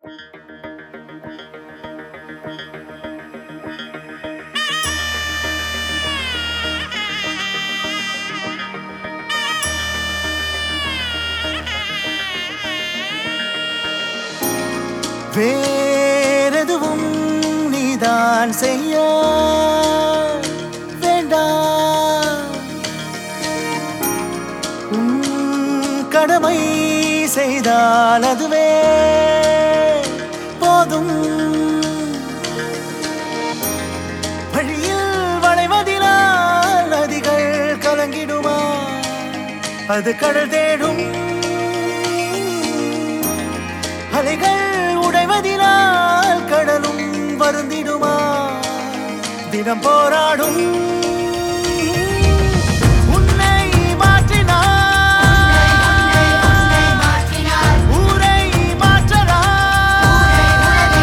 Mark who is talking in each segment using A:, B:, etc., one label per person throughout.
A: வேறெதுவும் நீதான் செய்ய வேண்டாம் உன் கடமை செய்தால் அதுவே போதும் வழியில் வளைவதினால் நதிகள் கலங்கிடுமா அது கடல் தேடும் அலைகள் உடைவதினால் கடலும் வருந்திடுமா தினம் போராடும் உன்னை மாற்றினார் ஊரை மாற்றலாம்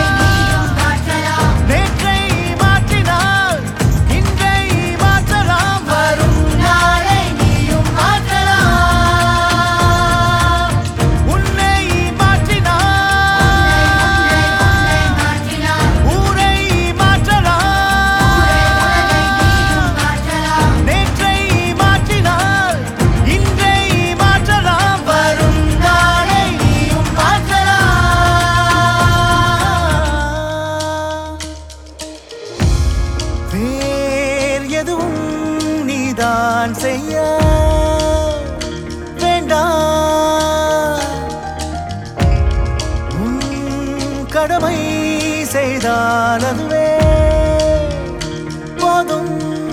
A: நேற்றை மாற்றினால் இன்றை மாற்றலாம் வரும் நாளை நீயும் மாற்றலாம் உன்னை மாற்றினார் ஊரை மாற்றலாம் நேற்றை மாற்றினால் இன்றை மாற்றலாம் வரும் நாளை நீயும் மாற்றலாம் வேர் எதுவும் நீதான் செய்ய வேண்டாம் உன் கடமை செய்தால் அதுவே போதும்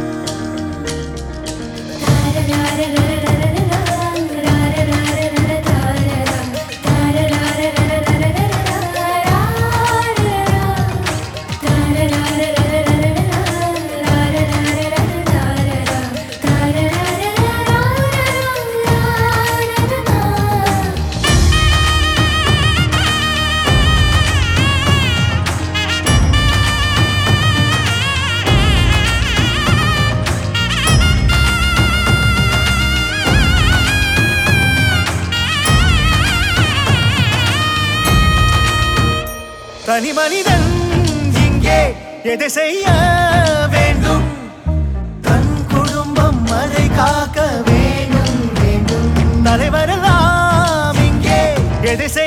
A: தனி மனிதன் இங்கே எதை செய்ய வேண்டும் தன் குடும்பம் அதை காக்க வேண்டும் வேண்டும் தலைவரெல்லாம் இங்கே எதை செய்ய